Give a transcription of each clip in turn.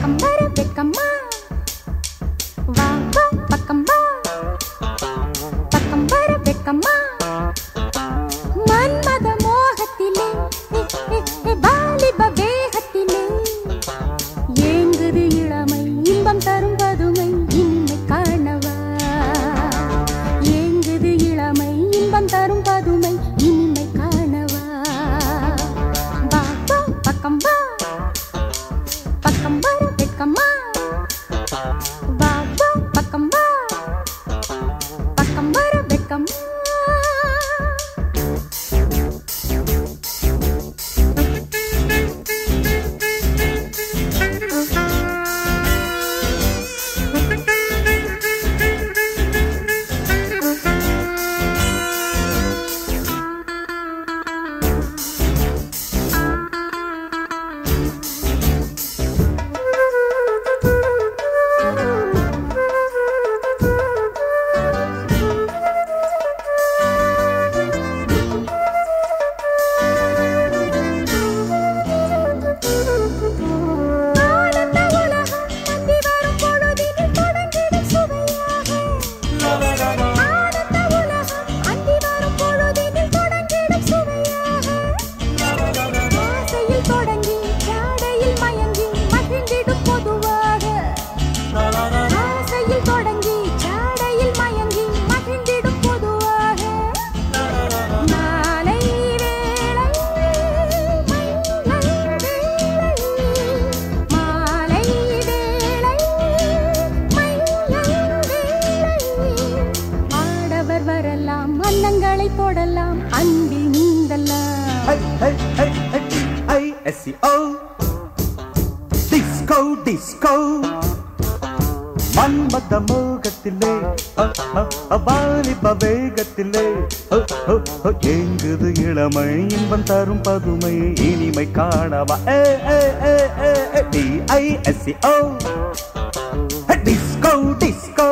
பக்கம் வர வெக்கம்மா வா வா பக்கம் வா பக்கம் வர வெக்கம்மா மன்மத மோகத்திலே ஏ, ஏ, ஏ, வாலிப வேகத்திலே ஏங்குது இளமை இன்பம் தரும் பதுமை இனிமை காணவா ஏங்குது இளமை இன்பம் தரும் பதுமை இனிமை காணவா வா வா பக்கம் வா பக்கம் வர வெட்கம்மா வா வா பக்கம் வா பக்கம் வர வெட்கம்மா ஆனந்த உலகம் அந்தி வரும் பொழுதினில் தொடங்கிடும் சுவையாக. ஆனந்த உலகம் அந்தி வரும் பொழுதினில் தொடங்கிடும் சுவையாக. ஆசையில் தொடங்கி ஜாடையில் மயங்கி மகிழ்ந்திடும் பொதுவாக ஆசையில் தொடங்கி ஜாடையில் மயங்கி மகிழ்ந்திடும் பொதுவாக மாலை வேளை மன்னன் வேளை மாலை வேளை மன்னன் வேளை ஆடவர் வரலாம் அன்னங்களை போடலாம் அன்பில் நீந்தலாம் Hey, hey, hey, hey, D-I-S-C-O. Disco, disco. மன்மத மோகத்திலே அ, அ, அ, வாலிப வேகத்திலே அ, அ, அ, ஏங்குது இளமை இன்பம் தரும் பதுமை இனிமை காணவா ஏ ஏ ஏ ஏ ஏ D-I-S-C-O. Hey, disco, disco.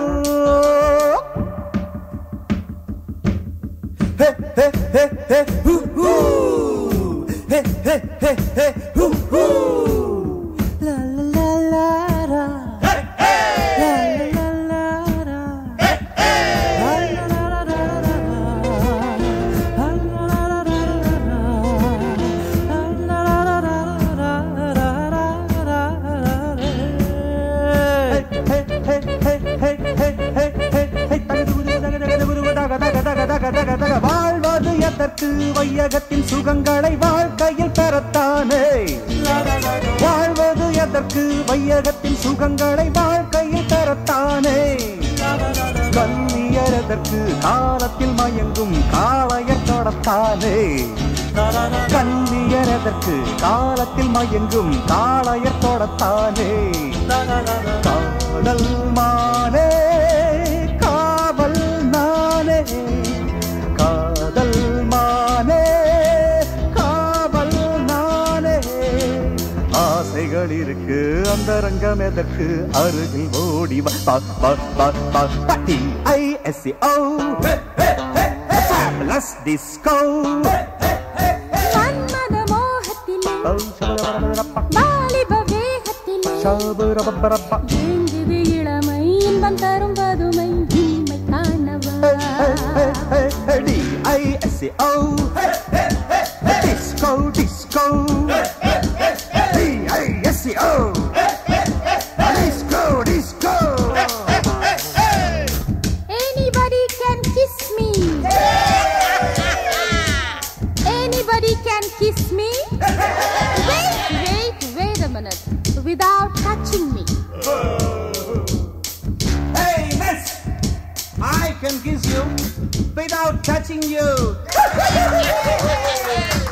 Hey, hey, hey, hey, hoo, hoo. Hey, hey, hey, hey, hoo, hoo. La, la, la, la, la. La, la, la, la, la. La, la, la, la, la, la. La, la, la, la, la, la. La, la, la, la, la, la, la, la. Hey, hey, hey, hey, hey, hey, hey, hey, hey. தகதுகுது, தகதகதுகுது, தக, தக, தக, தக, தக, தக. வாழ்வது எதற்கு வையகத்தின் சுகங்களை வாழ்க்கையில் பெறத்தானே வாழ்வது எதற்கு வையகத்தின் சுகங்களை வாழ்க்கையில் பெறத்தானே கல்வியர் எதற்கு காலத்தில் மயங்கும் காளையர் தொடத்தானே கல்வியர் எதற்கு காலத்தில் மயங்கும் காளையர் தொடத்தானே காதல் மானே காவல் நானே காதல் மானே காவல் நானே ஆசைகள் இருக்கு அந்த ரங்கம் எதற்கு அருகில் ஓடி வா பா பா பா பா பட்டி I S O Fabulous disco. மன்மத மோகத்திலே வாலிப வேகத்திலே Shabba-dabba-dabba. ஏங்குது இளமை இன்பம் தரும் பதுமை இனிமை காணவா D-I-S-C-O. Disco, disco. D-I-S-C-O. Disco, disco. Anybody can kiss me. Anybody can kiss me. Wait, wait, wait a minute. Without touching me. Hey, miss. I can kiss you without touching you.